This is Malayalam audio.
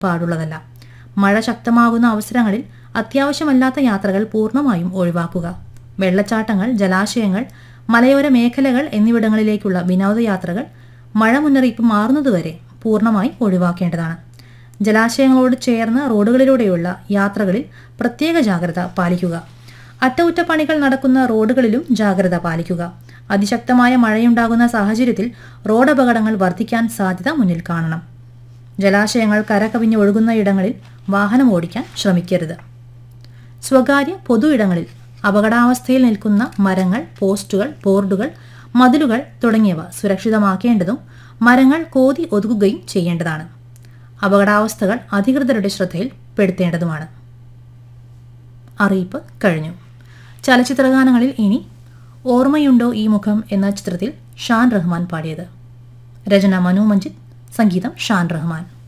പാടുള്ളതല്ല മഴ ശക്തമാകുന്ന അവസരങ്ങളിൽ അത്യാവശ്യമല്ലാത്ത യാത്രകൾ പൂർണ്ണമായും ഒഴിവാക്കുക വെള്ളച്ചാട്ടങ്ങൾ ജലാശയങ്ങൾ മലയോര മേഖലകൾ എന്നിവിടങ്ങളിലേക്കുള്ള വിനോദയാത്രകൾ മഴ മുന്നറിയിപ്പ് മാറുന്നതുവരെ പൂർണ്ണമായി ഒഴിവാക്കേണ്ടതാണ് ജലാശയങ്ങളോട് ചേർന്ന് റോഡുകളിലൂടെയുള്ള യാത്രകളിൽ പ്രത്യേക ജാഗ്രത പാലിക്കുക അറ്റകുറ്റപ്പണികൾ നടക്കുന്ന റോഡുകളിലും ജാഗ്രത പാലിക്കുക അതിശക്തമായ മഴയുണ്ടാകുന്ന സാഹചര്യത്തിൽ റോഡ് അപകടങ്ങൾ വർദ്ധിക്കാൻ സാധ്യത മുന്നിൽ കാണണം ജലാശയങ്ങൾ കരകവിഞ്ഞ് ഒഴുകുന്ന ഇടങ്ങളിൽ വാഹനം ഓടിക്കാൻ ശ്രമിക്കരുത് സ്വകാര്യ പൊതു ഇടങ്ങളിൽ അപകടാവസ്ഥയിൽ നിൽക്കുന്ന മരങ്ങൾ പോസ്റ്റുകൾ ബോർഡുകൾ മതിലുകൾ തുടങ്ങിയവ സുരക്ഷിതമാക്കേണ്ടതും മരങ്ങൾ കോതി ഒതുക്കുകയും ചെയ്യേണ്ടതാണ് അപകടാവസ്ഥകൾ അധികൃതരുടെ ശ്രദ്ധയിൽ പെടുത്തേണ്ടതുമാണ് അറിയിപ്പ് കഴിഞ്ഞു ചലച്ചിത്രഗാനങ്ങളിൽ ഇനി ഓർമ്മയുണ്ടോ ഈ മുഖം എന്ന ചിത്രത്തിൽ ഷാൻ റഹ്മാൻ പാടിയത് രചന മനു മഞ്ജിത് സംഗീതം ഷാൻ റഹ്മാൻ